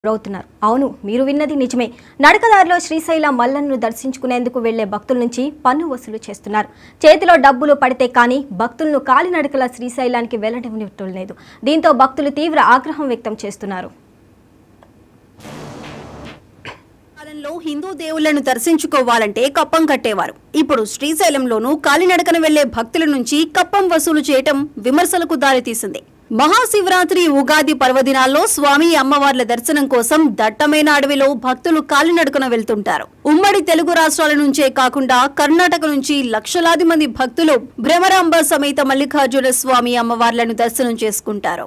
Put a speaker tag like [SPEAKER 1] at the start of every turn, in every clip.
[SPEAKER 1] గురవుతున్నారు అవును మీరు విన్నది నిజమే నడకదారిలో శ్రీశైల మల్లన్ను దర్శించుకునేందుకు వెళ్లే భక్తుల నుంచి పన్ను వసూలు చేస్తున్నారు చేతిలో డబ్బులు పడితే కానీ భక్తులను కాలినడకల శ్రీశైలానికి వెళ్లడం లేదు దీంతో భక్తులు తీవ్ర ఆగ్రహం వ్యక్తం చేస్తున్నారు
[SPEAKER 2] కాలంలో హిందూ దేవుళ్లను దర్శించుకోవాలంటే కప్పం కట్టేవారు ఇప్పుడు శ్రీశైలంలోనూ కాలినడకన వెళ్లే భక్తుల నుంచి కప్పం వసూలు చేయటం విమర్శలకు దారితీసింది మహాశివరాత్రి ఉగాది పర్వదినాల్లో స్వామి అమ్మవార్ల దర్శనం కోసం దట్టమైన అడవిలో భక్తులు కాలినడకన వెళ్తుంటారు ఉమ్మడి తెలుగు రాష్ట్రాల నుంచే కాకుండా కర్ణాటక నుంచి లక్షలాది మంది భక్తులు భ్రమరాంబ సమేత మల్లికార్జున స్వామి అమ్మవార్లను దర్శనం చేసుకుంటారు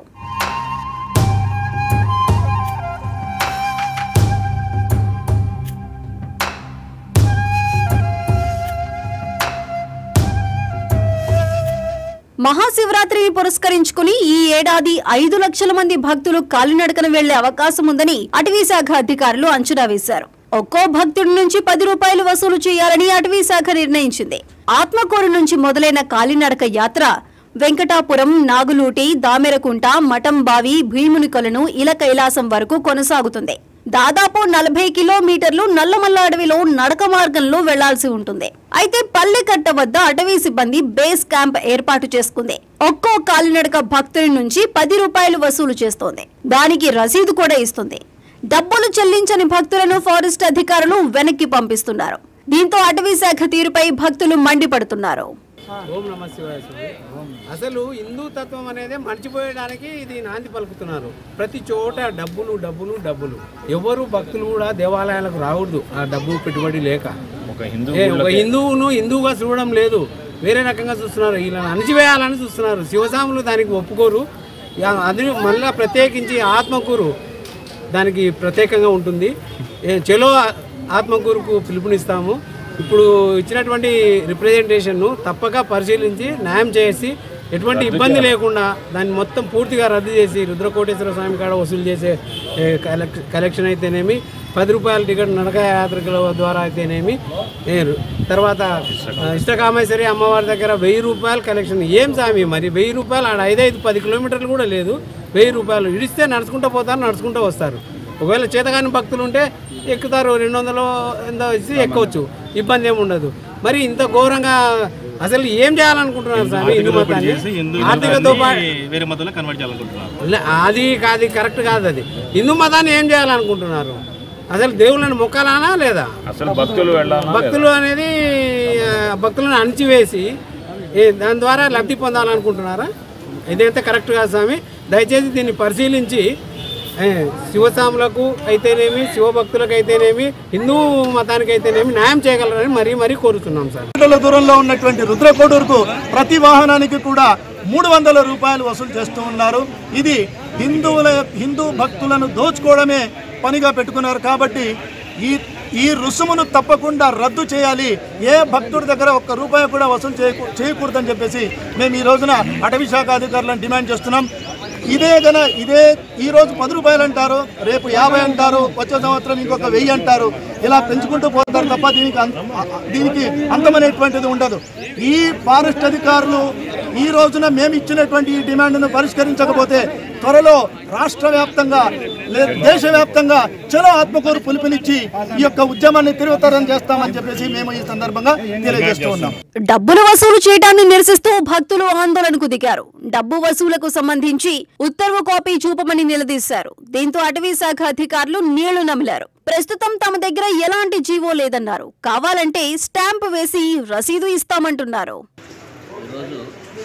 [SPEAKER 2] మహాశివరాత్రిని పురస్కరించుకుని ఈ ఏడాది ఐదు లక్షల మంది భక్తులు కాలినడకన వెళ్లే అవకాశం ఉందని అటవీ శాఖ అధికారులు అంచనా వేశారు ఒక్కో భక్తుడి నుంచి పది రూపాయలు వసూలు చేయాలని అటవీ శాఖ నిర్ణయించింది ఆత్మకూరు నుంచి మొదలైన కాలినడక యాత్ర వెంకటాపురం నాగులూటి దామెరకుంట మఠంబావి భీమునికొలను ఇల కైలాసం వరకు కొనసాగుతుంది దాదాపు నలభై కిలోమీటర్లు నల్లమల్ల అడవిలో నడక మార్గంలో వెళ్లాల్సి ఉంటుంది అయితే పల్లెకట్ట వద్ద అటవీ సిబ్బంది బేస్ క్యాంప్ ఏర్పాటు చేసుకుంది ఒక్కో కాలినడక భక్తుడి నుంచి పది రూపాయలు వసూలు చేస్తోంది దానికి రసీదు కూడా ఇస్తుంది డబ్బులు చెల్లించని భక్తులను ఫారెస్ట్ అధికారులు వెనక్కి పంపిస్తున్నారు దీంతో అటవీ శాఖ తీరుపై భక్తులు మండిపడుతున్నారు
[SPEAKER 3] ఓం నమ శివాయ స్వామి. అసలు హిందూ తత్వం అనేది మర్చిపోయడానికి ఇది నాంది పలుకుతున్నారు ప్రతి చోట డబ్బులు డబ్బులు డబ్బులు ఎవరు భక్తులు కూడా దేవాలయాలకు రాకూడదు ఆ డబ్బు పెట్టుబడి లేక
[SPEAKER 4] ఒక హిందూ
[SPEAKER 3] ఏ, ఒక హిందువును హిందువుగా చూడడం లేదు వేరే రకంగా చూస్తున్నారు ఇలా అణిచివేయాలని చూస్తున్నారు శివసాములు దానికి ఒప్పుకోరు ఇక అది మళ్ళా ప్రత్యేకించి ఆత్మకూరు దానికి ప్రత్యేకంగా ఉంటుంది ఏ, చలో ఆత్మకూరుకు పిలుపునిస్తాము ఇప్పుడు ఇచ్చినటువంటి రిప్రజెంటేషన్ను తప్పక పరిశీలించి న్యాయం చేసి ఎటువంటి ఇబ్బంది లేకుండా దాన్ని మొత్తం పూర్తిగా రద్దు చేసి రుద్రకోటేశ్వర స్వామి కాడ వసూలు చేసే ఏ, కలెక్ కలెక్షన్ అయితేనేమి పది రూపాయల టికెట్ నడక యాత్రికుల ద్వారా అయితేనేమి ఏ, తర్వాత ఆ, ఇష్టకామేశ్వరి అమ్మవారి దగ్గర వెయ్యి రూపాయలు కలెక్షన్ ఏం స్వామి మరి వెయ్యి రూపాయలు ఆడ ఐదైదు పది కిలోమీటర్లు కూడా లేదు వెయ్యి రూపాయలు ఇడిస్తే నడుచుకుంటూ పోతారు నడుచుకుంటూ వస్తారు ఒకవేళ చేతగాని భక్తులు ఉంటే ఎక్కుతారు రెండు వందలు ఎంతో ఇచ్చి ఎక్కవచ్చు ఇబ్బంది ఏమి ఉండదు మరి ఇంత ఘోరంగా అసలు ఏం చేయాలనుకుంటున్నారు స్వామి హిందూ మతాన్ని
[SPEAKER 4] చేసి హిందూ
[SPEAKER 3] ఆర్థికతో పాటు
[SPEAKER 4] మతాన్ని వేరే మతంలో కన్వర్ట్ చేయాలనుకుంటున్నారు
[SPEAKER 3] లే, అది కాదు కరెక్ట్ కాదు అది హిందూ మతాన్ని ఏం చేయాలనుకుంటున్నారు అసలు దేవుళ్ళని మొక్కాలనా లేదా
[SPEAKER 4] అసలు భక్తులు వెళ్ళాలన్నా
[SPEAKER 3] భక్తులు అనేది ఆ, భక్తులను అణిచివేసి ఏ, దాని ద్వారా లబ్ధి పొందాలనుకుంటున్నారా ఇదైతే కరెక్ట్ కాదు స్వామి దయచేసి దీన్ని పరిశీలించి ఏ, శివస్వాములకు అయితేనేమి శివభక్తులకు అయితేనేమి హిందూ మతానికి అయితేనేమి న్యాయం చేయగలరని మరీ మరీ కోరుతున్నాం సార్
[SPEAKER 5] కిలోమీటర్ల దూరంలో ఉన్నటువంటి రుద్రకోడూరుకు ప్రతి వాహనానికి కూడా మూడు వందల రూపాయలు వసూలు చేస్తూ ఉన్నారు ఇది హిందువుల హిందూ భక్తులను దోచుకోవడమే పనిగా పెట్టుకున్నారు కాబట్టి ఈ ఈ రుసుమును తప్పకుండా రద్దు చేయాలి ఏ భక్తుడి దగ్గర ఒక్క రూపాయి కూడా వసూలు చేయకూ చేయకూడదని చెప్పేసి మేము ఈ రోజున అటవీ శాఖ అధికారులను డిమాండ్ చేస్తున్నాం ఇదే గన ఇదే ఈ రోజు పది రూపాయలు అంటారు రేపు యాభై అంటారు వచ్చే సంవత్సరం ఇంకొక వెయ్యి అంటారు ఇలా పెంచుకుంటూ పోతారు తప్ప దీనికి అం- దీనికి అంతమనేటువంటిది ఉండదు ఈ ఫారెస్ట్ అధికారులు ఈ రోజున మేము ఇచ్చినటువంటి ఈ డిమాండ్ను పరిష్కరించకపోతే త్వరలో రాష్ట్ర వ్యాప్తంగా లేదా దేశవ్యాప్తంగా చలో ఆత్మకూరు పిలుపునిచ్చి ఈ యొక్క ఉద్యమాన్ని తీవ్రతరం చేస్తామని చెప్పేసి మేము ఈ సందర్భంగా తెలియజేస్తూ ఉన్నాం
[SPEAKER 2] డబ్బులు వసూలు చేయడాన్ని నిరసిస్తూ భక్తులు ఆందోళనకు దిగారు డబ్బు వసూలకు సంబంధించి ఉత్తర్వు కాపీ చూపమని నిలదీశారు దీంతో అటవీ శాఖ అధికారులు నీళ్లు నమిలారు ప్రస్తుతం తమ దగ్గర ఎలాంటి జీవో లేదన్నారు కావాలంటే స్టాంపు వేసి రసీదు ఇస్తామంటున్నారు
[SPEAKER 6] ఈరోజు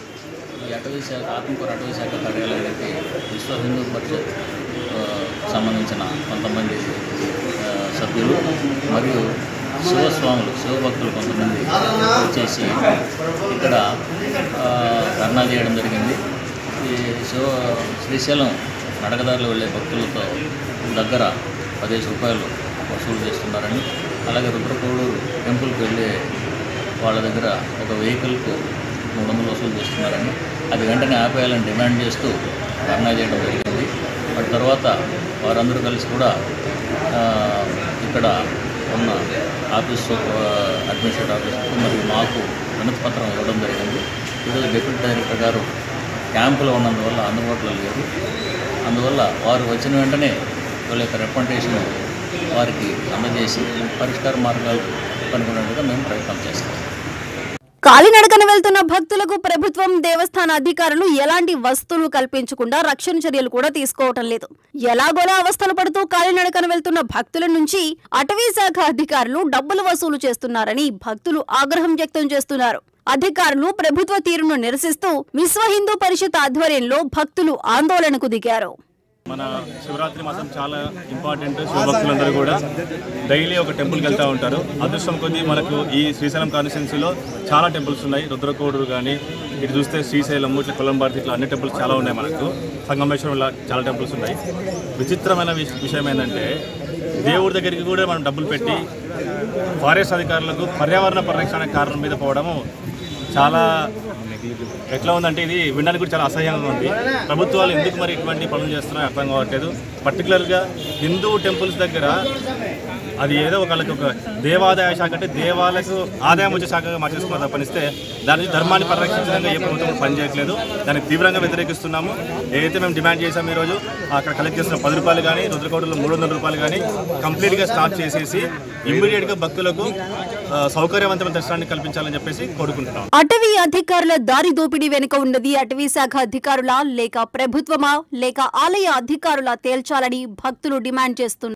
[SPEAKER 6] ఈ అటవీ శాఖ ఆత్మకూర అటవీ శాఖ కార్యాలయానికి విశ్వ హిందూ పరిషత్ ఆ, సంబంధించిన కొంతమంది ఆ, సభ్యులు మరియు శివస్వాములు శివభక్తులు కొంతమంది వచ్చేసి ఇక్కడ ఆ, ధర్నా చేయడం జరిగింది ఈ శివ శ్రీశైలం నడకదారులు వెళ్ళే భక్తులతో దగ్గర పదిహేను రూపాయలు వసూలు చేస్తున్నారని అలాగే రుద్రకోడూరు టెంపుల్కి వెళ్ళే వాళ్ళ దగ్గర ఒక వెహికల్కు మూడు వందలు వసూలు చేస్తున్నారని అది వెంటనే ఆపేయాలని డిమాండ్ చేస్తూ ధర్నా చేయడం జరిగింది వాటి తర్వాత వారందరూ కలిసి కూడా ఆ, ఇక్కడ ఉన్న ఆఫీస్ అడ్మినిస్ట్రేటివ్ ఆఫీసర్కు మరియు మాకు వినతి పత్రం ఇవ్వడం జరిగింది ఈరోజు డిప్యూటీ డైరెక్టర్ గారు క్యాంపులో ఉన్నందువల్ల అందుబాటులో లేదు అందువల్ల వారు వచ్చిన వెంటనే వాళ్ళ యొక్క రిప్రజెంటేషన్ వారికి అందజేసి పరిష్కార మార్గాలు కనుగొనేట్టుగా మేము ప్రయత్నం చేస్తాం
[SPEAKER 2] కాలినడకన వెళ్తున్న భక్తులకు ప్రభుత్వం దేవస్థాన అధికారులు ఎలాంటి వస్తువులు కల్పించకుండా రక్షణ చర్యలు కూడా తీసుకోవటం లేదు ఎలాగోలా అవస్థలు పడుతూ కాలినడకన వెళ్తున్న భక్తుల నుంచి అటవీ శాఖ అధికారులు డబ్బులు వసూలు చేస్తున్నారని భక్తులు ఆగ్రహం వ్యక్తం చేస్తున్నారు అధికారులు ప్రభుత్వ తీరును నిరసిస్తూ విశ్వ హిందూ పరిషత్ ఆధ్వర్యంలో భక్తులు ఆందోళనకు దిగారు
[SPEAKER 4] మన శివరాత్రి మాసం చాలా ఇంపార్టెంట్ శివభక్తులందరూ కూడా డైలీ ఒక టెంపుల్కి వెళ్తూ ఉంటారు అదృష్టం కొద్దీ మనకు ఈ శ్రీశైలం కాన్స్టిట్యున్సీలో చాలా టెంపుల్స్ ఉన్నాయి రుద్రకోడూరు కానీ ఇటు చూస్తే శ్రీశైలం ఇట్లా కొల్లంబార్తి ఇట్లా అన్ని టెంపుల్స్ చాలా ఉన్నాయి మనకు సంగమేశ్వరం ఇలా చాలా టెంపుల్స్ ఉన్నాయి విచిత్రమైన విష- విషయం ఏంటంటే దేవుడి దగ్గరికి కూడా మనం డబ్బులు పెట్టి ఫారెస్ట్ అధికారులకు పర్యావరణ పరిరక్షణ కారణం మీద పోవడము చాలా ఎట్లా ఉందంటే ఇది వినడానికి కూడా చాలా అసహ్యంగా ఉంది ప్రభుత్వాలు ఎందుకు మరి ఇటువంటి పనులు చేస్తున్నాయో అర్థం కావట్లేదు పర్టికులర్గా హిందూ టెంపుల్స్ దగ్గర అది ఏదో ఒకళ్ళకి ఒక దేవాదాయ శాఖ అంటే దేవాలకు ఆదాయం వచ్చే శాఖగా మార్చేసుకున్న తప్పనిస్తే దాని నుంచి ధర్మాన్ని పరిరక్షించడంగా ఏ ప్రభుత్వం పనిచేయట్లేదు దానికి తీవ్రంగా వ్యతిరేకిస్తున్నాము ఏదైతే మేము డిమాండ్ చేసాము ఈరోజు అక్కడ కలెక్ట్ చేసిన పది రూపాయలు కానీ రుద్రకోటలో మూడు వందల రూపాయలు కానీ కంప్లీట్గా స్టాప్ చేసేసి ఇమ్మీడియట్గా భక్తులకు ఆ, సౌకర్యవంతమైన దర్శనాన్ని కల్పించాలని చెప్పేసి కోరుకుంటున్నాం
[SPEAKER 2] అటవీ అధికారుల దారి దోపిడీ వెనుక ఉన్నది అటవీ శాఖ అధికారులా లేక ప్రభుత్వమా లేక ఆలయ అధికారులా తేల్చాలని భక్తులు డిమాండ్ చేస్తున్నారు